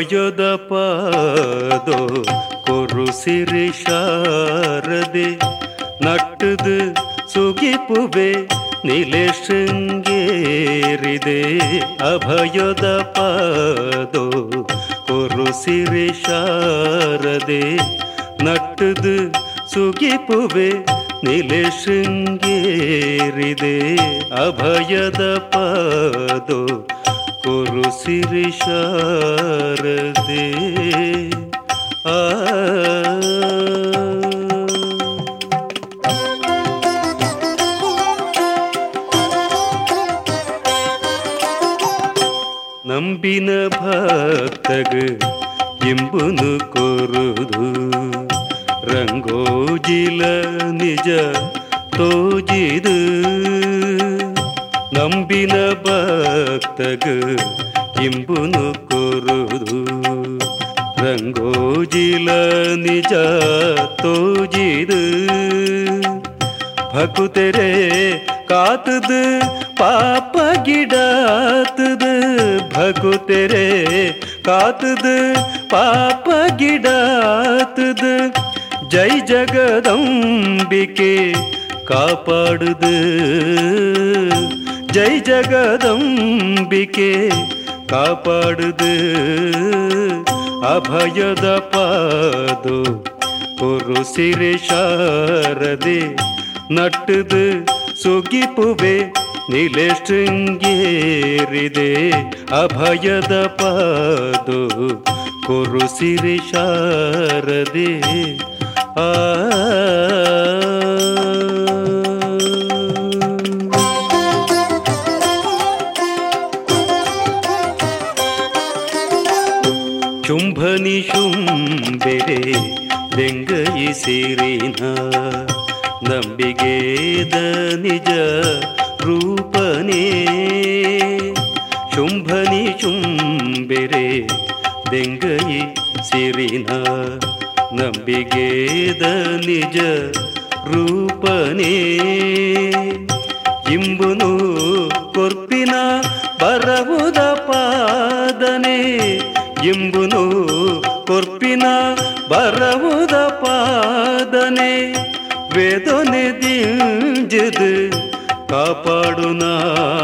ಅಭಯದ ಪಾದೋ ಕೊರು ಸಿರಿ ಶಾರದೆ ನಟ್ಟದು ಸುಗಿಪುವೆ ನಿಲೆ ಶೃಂಗೇರಿದೆ ಅಭಯದ ಪಾದೋ ಕೊರು ಸಿರಿ ಶಾರದೆ ನಟ್ಟದು ಸುಗಿಪುವೆ ನಿಲೆ ಶೃಂಗೇರಿದೆ ಅಭಯದ ಪಾದೋ ಕೊರು ಸಿರಿ ಶಾರದೆ ಆ ನಂಬಿನ ಭಕ್ತಗ ಎಂಬುನು ಕೊರುದು ರಂಗೋಜಿಲ ನಿಜ ತೋಜಿದು ನಂಬಿನ ಭಕ್ತಗ ಎಂಬುನು ಕೊರುದು ರಂಗೋಜಿಲ ನಿಜ ತೋಜಿದು ಭಕುತೆರೆ ಕಾತದ ಪಾಪ ಗಿಡಾತದ ಭಕುತೆರೆ ಕಾತದ ಪಾಪ ಗಿಡಾತದ ಜೈ ಜಗದಂಬಿಕೆ ಕಾಪಾಡುದ ಜೈ ಜಗದಂಬಿಕೆ ಕಾಪಾಡುದ ಅಭಯದ ಪಾದು ಕೊರು ಸಿರೆ ಶಾರದೆ ನಟ್ಟದು ಸುಗಿಪುವೆ ನಿಲೆ ಶೃಂಗೇರಿದೆ ಅಭಯದ ಪಾದು ಕೊರು ಸಿರಿ ಶಾರದೆ ಆ ಶುಂಭನಿ ಶುಂಬೆರೆ ಬೆಂಗಯಿಸಿರಿನ ನಂಬಿಗೆದ ನಿಜ ರೂಪನೇ ಶುಂಭನಿ ಶುಂಬೆರೆ ಬೆಂಗಯಿ ಸಿರಿನ ನಂಬಿಗೆದ ನಿಜ ರೂಪನೇ ಇಂಬುನು ಕೊರ್ಪಿನ ಬರವುದ ಪಾದನೆ ಇಂಬುನು ಕೊರ್ಪಿನ ಬರವುದ ಪಾದನೆ ವೇದನೆ ದಿಂಜದು ಕಾಪಾಡುನಾ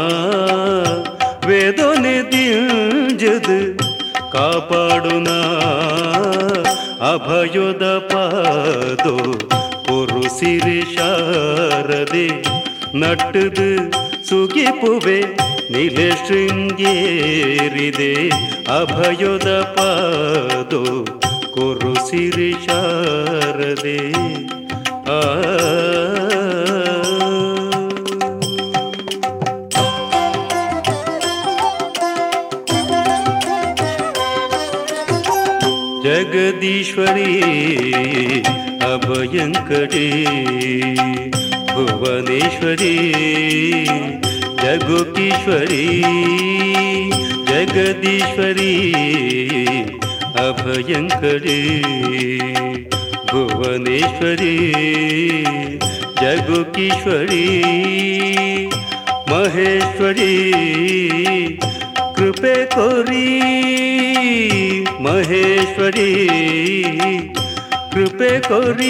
ವೇದನೆ ದಿಂಜದು ಕಾಪಾಡುನಾ ಅಭಯದ ಪಾದೋ ಕೊರು ಸಿರಿ ಶಾರದೆ ನಟ್ಟದು ಸುಗಿಪುವೆ ನಿಲೆ ಶೃಂಗೇರಿದೆ ಅಭಯದ ಪಾದೋ ಕೊರು ಸಿರಿ ಶಾರದೆ ಆ ಜಗದೀಶ್ವರಿ ಅಭಯಂಕರಿ ಭುವನೇಶ್ವರಿ ಜಗುಕೀಶ್ವರಿ ಜಗದೀಶ್ವರಿ ಅಭಯಂಕರಿ ಭುವನೇಶ್ವರಿ ಜಗುಕೀಶ್ವರಿ ಮಹೇಶ್ವರಿ ಕೃಪೆ ಕೋರಿ ಮಹೇಶ್ವರಿ ಕೃಪೆ ಕೋರಿ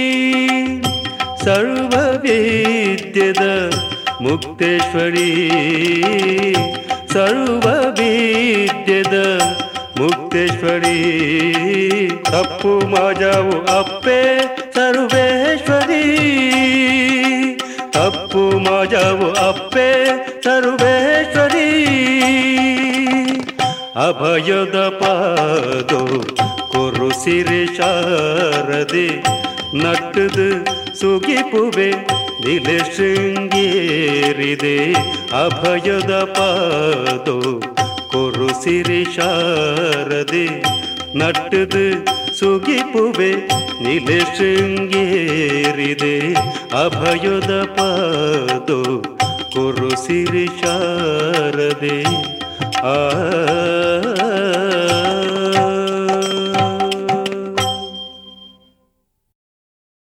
ಸರ್ವ ವಿದ್ಯದ ಮುಕ್ತೇಶ್ವರಿ ಸರ್ವ ವಿದ್ಯದ ಮುಕ್ತೇಶ್ವರಿ ತಪ್ಪು ಮಾಜಾವು ಅಪ್ಪೆ ಸರ್ವೇಶ್ವರಿ ತಪ್ಪು ಮಾಜಾವು ಅಪ್ಪೆ ಸರ್ವೇಶ್ವರಿ ಅಭಯದ ಪಾದೋ ಕೊರು ಸಿರೆ ಶಾರದೆ ನಟ್ಟದು ಸುಗಿಪುವೆ ನಿಲೆ ಶೃಂಗೇರಿದೆ ಅಭಯದ ಪಾದೋ ಕೊರು ಸಿರಿ ಶಾರದೆ ನಟ್ಟದು ಸುಗಿಪುವೆ ನಿಲೆ ಶೃಂಗೇರಿದೆ ಅಭಯದ ಪಾದೋ ಕೊರು ಸಿರಿ ಶಾರದೆ ಆ